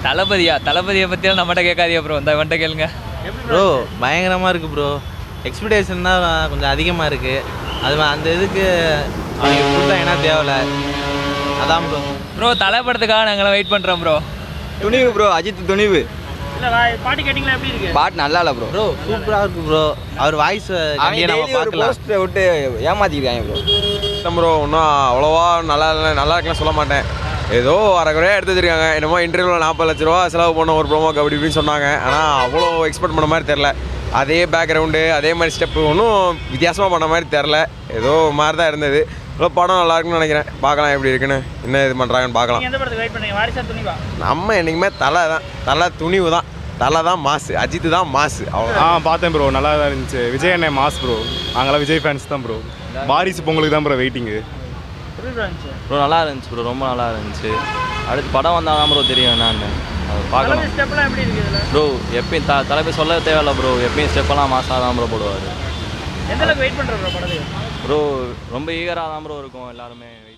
தளபதியா தளபதியை பற்றியெல்லாம் நம்மகிட்ட கேட்காதீங்க ப்ரோ இந்த வந்துட்ட கேளுங்க ப்ரோ பயங்கரமாக இருக்குது ப்ரோ எக்ஸ்பெக்டேஷன் தான் கொஞ்சம் அதிகமாக இருக்குது அது மா- அந்த இதுக்கு அவங்க கொடுத்தா என்ன தேவையில்ல அதான் ப்ரோ ப்ரோ தலை படத்துக்காக நாங்களாம் வெயிட் பண்ணுறோம் ப்ரோ துணிவு ப்ரோ அஜித் துணிவு இல்லை வா பாட்டு கேட்டிங்களா எப்படி இருக்கு பாட்டு நல்லா இல்லை ப்ரோ ப்ரோ சூப்பராக இருக்கு ப்ரோ அவர் வாய்ஸ் அவங்க நம்ம daily ஒரு பார்க்கலாம் போஸ்டரை விட்டு ஏமாத்திக்கிறாங்க ப்ரோ ப்ரோ இன்னும் அவ்வளோவா நல்லா இல்லை நல்லா இருக்குன்னு சொல்ல மாட்டேன் ஏதோ அரைக்குறையாக எடுத்து வச்சிருக்காங்க என்னமோ இன்டர்வியூவில் நாற்பது லட்ச ரூபா செலவு பண்ண ஒரு ப்ரோமோ அப்படி இப்படின்னு சொன்னாங்க ஆனால் அவ்வளோ எக்ஸ்பெக்ட் பண்ண மாதிரி தெரில அதே பேக்ரவுண்டு அதே மாதிரி ஸ்டெப்பு ஒன்றும் வித்தியாசமாக பண்ண மாதிரி தெரில ஏதோ மாதிரி தான் இருந்தது இவ்வளோ படம் நல்லா இருக்குன்னு நினைக்கிறேன் பார்க்கலாம் எப்படி இருக்குன்னு என்ன இது பண்ணுறாங்கன்னு பார்க்கலாம் நீங்கள் எந்த படத்துக்கு வெயிட் பண்ணீங்க வாரிசா துணிவா நம்ம என்றைக்குமே தலை தான் தலை துணிவு தான் தலை தான் மாசு அஜித் தான் மாசு அவ்வளோ ஆ பார்த்தேன் ப்ரோ நல்லா தான் இருந்துச்சு விஜய் அண்ணன் மாஸ் ப்ரோ நாங்களாம் விஜய் ஃபேன்ஸ் தான் ப்ரோ வாரிசு பொங்கலுக்கு தான் ப்ரோ வெயிட்டிங்கு எப்படி bro இருந்துச்சு ப்ரோ நல்லா இருந்துச்சு ப்ரோ ரொம்ப நல்லா இருந்துச்சு அடுத்து படம் வந்தால் தான் ப்ரோ தெரியும் என்னன்னு அது பார்க்கலாம் தளபதி ஸ்டெப்லாம் எப்படி இருக்கு இதில் ப்ரோ எப்பயும் த தலைமை சொல்ல தேவையில்ல ப்ரோ எப்பயும் ஸ்டெப்பெல்லாம் மாசாக தான் ப்ரோ போடுவார் எந்த அளவுக்கு வெயிட் பண்ணுற ப்ரோ படத்துக்கு ப்ரோ ரொம்ப ஈகராக தான் ப்ரோ இருக்கும் எல்லாருமே